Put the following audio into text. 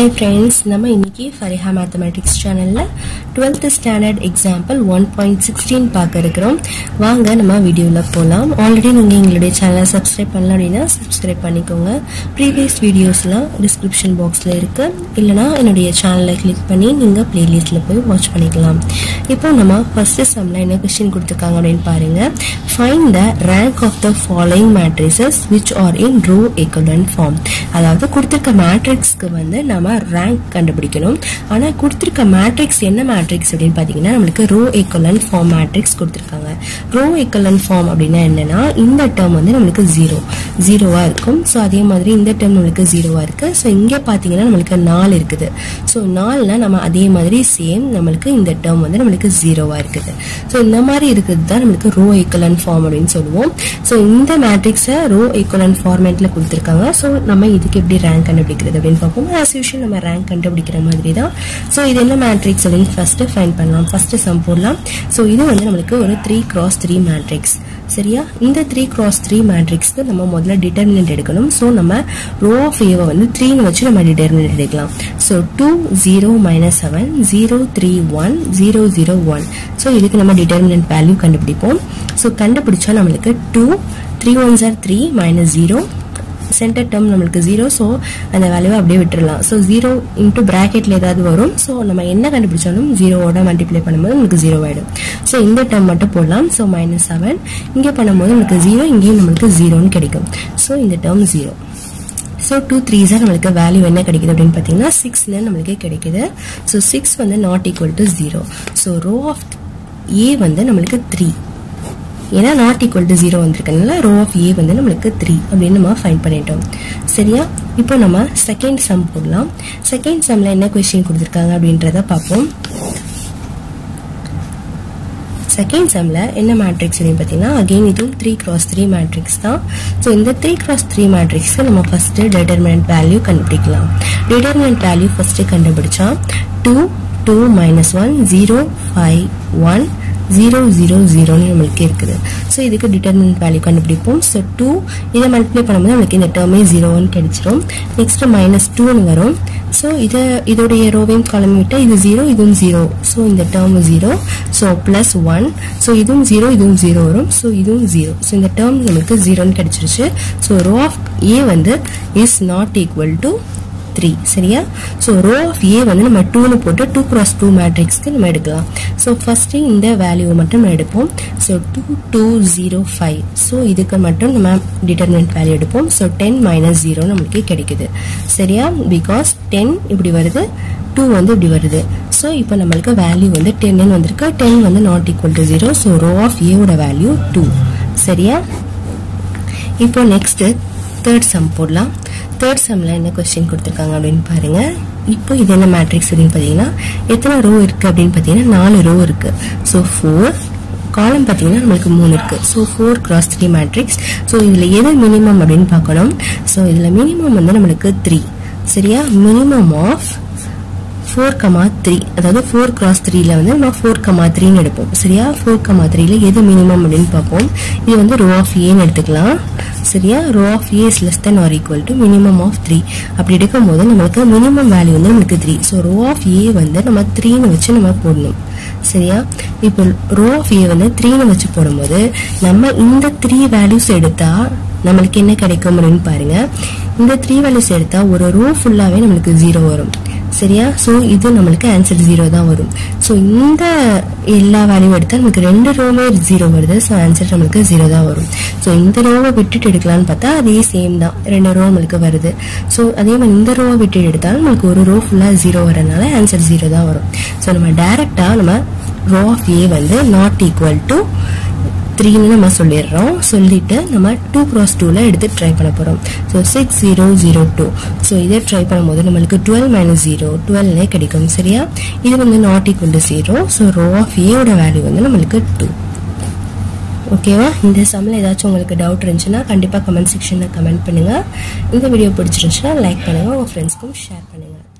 hi friends நம்ம இன்னைக்கு Fariha mathematics சேனலில் twelfth standard example one point sixteen பார்க்க இருக்கிறோம் வாங்க நம்ம வீடியோவில் போகலாம் ஆல்ரெடி நீங்கள் எங்களுடைய சேனலை சப்ஸ்கிரைப் பண்ணலாம் அப்படின்னா சப்ஸ்கிரைப் பண்ணிக்கோங்க ப்ரீவியஸ் வீடியோஸ்லாம் டிஸ்கிரிப்ஷன் பாக்ஸில் இருக்கு இல்லைனா என்னுடைய சேனலை கிளிக் பண்ணி நீங்கள் பிளேலிஸ்ட்டில் போய் வாட்ச் பண்ணிக்கலாம் இப்போ நம்ம ஃபர்ஸ்ட் சம்மில் என்ன கொஸ்டின் கொடுத்துருக்காங்க அப்படின்னு பாருங்க find the rank of the following matrices which are in row equivalent form அதாவது கொடுத்துருக்க மேட்ரிக்ஸ்க்கு வந்து நம்ம ரேங்க் கண்டுபிடிக்கணும் ஆனால் கொடுத்துருக்க மேட்ரிக்ஸ் என்ன மேட்ரிக்ஸ் அப்படின்னு பார்த்தீங்கன்னா நம்மளுக்கு ரோ equivalent ஃபார்ம் மேட்ரிக்ஸ் கொடுத்துருக்காங்க ரோ equivalent ஃபார்ம் அப்படின்னா என்னன்னா இந்த டேர்ம் வந்து நம்மளுக்கு ஜீரோ ஜீரோவாக இருக்கும் ஸோ அதே மாதிரி இந்த டேர்ம் நம்மளுக்கு ஜீரோவாக இருக்கு ஸோ இங்கே பார்த்தீங்கன்னா நம்மளுக்கு நாலு இருக்குது ஸோ நாலுனா நம்ம அதே மாதிரி சேம் நம்மளுக்கு இந்த டேர்ம் வந்து நம்மளுக்கு ஜீரோவாக இருக்குது ஸோ இந்த மாதிரி இருக்கிறது தான் நம்மளுக்கு ரோ equivalent ஃபார்ம் அப்படின்னு சொல்லுவோம் ஸோ இந்த மேட்ரிக்ஸை ரோ equivalent ஃபார்மேட்ல கொடுத்துருக்காங்க ஸோ நம்ம இதுக்கு எப்படி ரேங்க் கண்டுபிடிக்கிறது அப்படின்னு பார்ப்போம் ஆஸ் யூஷுவல் நம்ம ரேங்க் கண்டுபிடிக்கிற மாதிரி தான் ஸோ இது என்ன மேட்ரிக்ஸ் அப்படின்னு ஃபர்ஸ்ட் ஃபைன் பண்ணலாம் ஃபர்ஸ்ட் சம் போடலாம் ஸோ இது வந்து நம்மளுக்கு ஒரு த்ரீ கிராஸ் த்ரீ மேட்ரிக்ஸ் சரியா இந்த த்ரீ கிராஸ் த்ரீ மேட்ரிக்ஸ்க்கு நம்ம முதல்ல டிட்டர்மினன்ட் எடுக்கணும் ஸோ நம்ம ரோ ஆஃப் ஏவை வந்து த்ரீன்னு வச்சு நம்ம டிட்டர்மினன்ட் எடுக்கலாம் so two zero minus seven zero three one zero zero one so இதுக்கு நம்ம டிட்டர்மினன்ட் வேல்யூ கண்டுபிடிப்போம் ஸோ கண்டுபிடிச்சா நம்மளுக்கு two three one sir three minus zero center term நம்மளுக்கு ஜீரோ ஸோ அந்த வேல்யூவை அப்படியே விட்டுறலாம் ஸோ ஜீரோ இன்ட்டு ப்ராக்கெட்டில் ஏதாவது வரும் ஸோ நம்ம என்ன கண்டுபிடிச்சாலும் ஜீரோவோட மல்டிப்ளை பண்ணும்போது நமக்கு ஜீரோ ஆகிடும் ஸோ இந்த டேர்ம் மட்டும் போடலாம் ஸோ மைனஸ் செவன் இங்கே பண்ணும்போது நமக்கு ஜீரோ இங்கேயும் நம்மளுக்கு ஜீரோன்னு கிடைக்கும் ஸோ இந்த டேர்ம் ஜீரோ ஸோ டூ த்ரீஸாக நம்மளுக்கு வேல்யூ என்ன கிடைக்குது அப்படின்னு பார்த்தீங்கன்னா சிக்ஸ்னு நம்மளுக்கு கிடைக்குது ஸோ சிக்ஸ் வந்து not equal to zero so row of A வந்து நம்மளுக்கு த்ரீ ஏன்னா நாட் ஈக்குவல் டு ஜீரோ வந்திருக்கனால ரோ ஆஃப் ஏ வந்து நம்மளுக்கு த்ரீ அப்படின்னு நம்ம ஃபைன் பண்ணிட்டோம் சரியா இப்போ நம்ம செகண்ட் சம் போடலாம் செகண்ட் சம்ல என்ன கொஸ்டின் கொடுத்துருக்காங்க அப்படின்றத பார்ப்போம் செகண்ட் சம்ல என்ன மேட்ரிக்ஸ் அப்படின்னு பார்த்தீங்கன்னா அகெயின் இதுவும் த்ரீ கிராஸ் த்ரீ மேட்ரிக்ஸ் தான் ஸோ இந்த த்ரீ கிராஸ் த்ரீ மேட்ரிக்ஸ்க்கு நம்ம ஃபர்ஸ்ட் டிட்டர்மினன்ட் வேல்யூ கண்டுபிடிக்கலாம் டிட்டர்மினன்ட் வேல்யூ ஃபர்ஸ்ட் கண்டுபிடிச்சா two two minus one zero five one zero zero ஜீரோன்னு நம்மளுக்கு இருக்குது ஸோ இதுக்கு டிட்டர்மினன்ட் வேல்யூ கண்டுபிடிப்போம் ஸோ டூ இதை மல்டிப்ளை பண்ணும்போது நம்மளுக்கு இந்த டேர்மே ஜீரோன்னு கிடைச்சிரும் நெக்ஸ்ட் மைனஸ் டூன்னு வரும் ஸோ இதை இதோடைய ரோவையும் காலம் விட்டால் இது ஜீரோ இதுவும் ஜீரோ ஸோ இந்த term zero so plus one so இதுவும் ஜீரோ இதுவும் ஜீரோ வரும் ஸோ இதுவும் ஜீரோ ஸோ இந்த டேர்ம் நமக்கு ஜீரோன்னு கிடைச்சிருச்சு ஸோ ரோ ஆஃப் ஏ வந்து is not equal to three சரியா ஸோ ரோ ஆஃப் ஏ வந்து நம்ம டூன்னு போட்டு டூ கிராஸ் டூ மேட்ரிக்ஸ்க்கு நம்ம எடுக்கலாம் ஸோ ஃபர்ஸ்ட் இந்த வேல்யூவை மட்டும் நம்ம எடுப்போம் so two two zero five so இதுக்கு மட்டும் நம்ம டிட்டர்மினன்ட் வேல்யூ எடுப்போம் ஸோ டென் மைனஸ் ஜீரோ நம்மளுக்கு கிடைக்குது சரியா பிகாஸ் டென் இப்படி வருது டூ வந்து இப்படி வருது ஸோ இப்போ நம்மளுக்கு வேல்யூ வந்து டென்னு வந்திருக்கு டென் வந்து not equal to zero so row of ஏவோட வேல்யூ டூ சரியா இப்போ நெக்ஸ்ட் தேர்ட் சம் போடலாம் தேர்ட் சம்ல என்ன கொஸ்டின் கொடுத்துருக்காங்க அப்படின்னு பாருங்க இப்போ இது என்ன மேட்ரிக்ஸ் அப்படின்னு பார்த்தீங்கன்னா எத்தனை ரோ இருக்கு அப்படின்னு பார்த்தீங்கன்னா நாலு ரோ இருக்கு ஸோ ஃபோர் காலம் பார்த்தீங்கன்னா நம்மளுக்கு மூணு இருக்கு so four cross three matrix so இதில் எது மினிமம் அப்படின்னு பார்க்கணும் ஸோ இதில் மினிமம் வந்து நம்மளுக்கு த்ரீ சரியா minimum of four comma three அதாவது ஃபோர் கிராஸ் த்ரீல வந்து நம்ம ஃபோர் கமா த்ரீன்னு எடுப்போம் சரியா ஃபோர் கமா த்ரீல எது மினிமம் அப்படின்னு பார்ப்போம் இது வந்து ரோ ஆஃப் ஏன்னு எடுத்துக்கலாம் சரியா row of A is less than or equal to minimum of three அப்படி எடுக்கும்போது நம்மளுக்கு மினிமம் வேல்யூ வந்து நம்மளுக்கு three so row of A வந்து நம்ம த்ரீன்னு வச்சு நம்ம போடணும் சரியா இப்போ ரோ ஆஃப் ஏ வந்து த்ரீன்னு வச்சு போடும்போது நம்ம இந்த த்ரீ வேல்யூஸ் எடுத்தா நம்மளுக்கு என்ன கிடைக்கும் அப்படின்னு பாருங்க இந்த த்ரீ வேல்யூஸ் எடுத்தா ஒரு ரோ ஃபுல்லாவே நம்மளுக்கு ஜீரோ வரும் சரியா ஸோ இது நம்மளுக்கு ஆன்சர் ஜீரோ தான் வரும் ஸோ இந்த எல்லா வேல்யூ எடுத்தால் நமக்கு ரெண்டு ரோவே ஜீரோ வருது ஸோ ஆன்சர் நம்மளுக்கு ஜீரோ தான் வரும் ஸோ இந்த ரோவை விட்டுட்டு எடுக்கலாம்னு பார்த்தா அதே சேம் தான் ரெண்டு ரோ நம்மளுக்கு வருது ஸோ அதே மாதிரி இந்த ரோவை விட்டு எடுத்தாலும் நமக்கு ஒரு ரோ ஃபுல்லாக ஜீரோ வரனால ஆன்சர் ஜீரோ தான் வரும் ஸோ நம்ம டைரெக்டாக நம்ம ரோ ஆஃப் ஏ வந்து நாட் ஈக்குவல் டு த்ரீன்னு நம்ம சொல்லிடுறோம் சொல்லிட்டு நம்ம டூ க்ராஸ் டூவில் எடுத்து ட்ரை பண்ண போகிறோம் so six zero zero two so இதை ட்ரை பண்ணும்போது நம்மளுக்கு டுவெல் மைனஸ் ஜீரோ டுவெல்லே கிடைக்கும் சரியா இது வந்து not equal to zero so row of ஏவோட வேல்யூ வந்து நம்மளுக்கு டூ ஓகேவா இந்த சம்மில் ஏதாச்சும் உங்களுக்கு டவுட் இருந்துச்சுன்னா கண்டிப்பாக கமெண்ட் செக்ஷனில் கமெண்ட் பண்ணுங்கள் இந்த வீடியோ பிடிச்சிருந்துச்சுன்னா லைக் பண்ணுங்கள் உங்கள் ஃப்ரெண்ட்ஸ்க்கும் ஷேர் பண்ணுங்கள்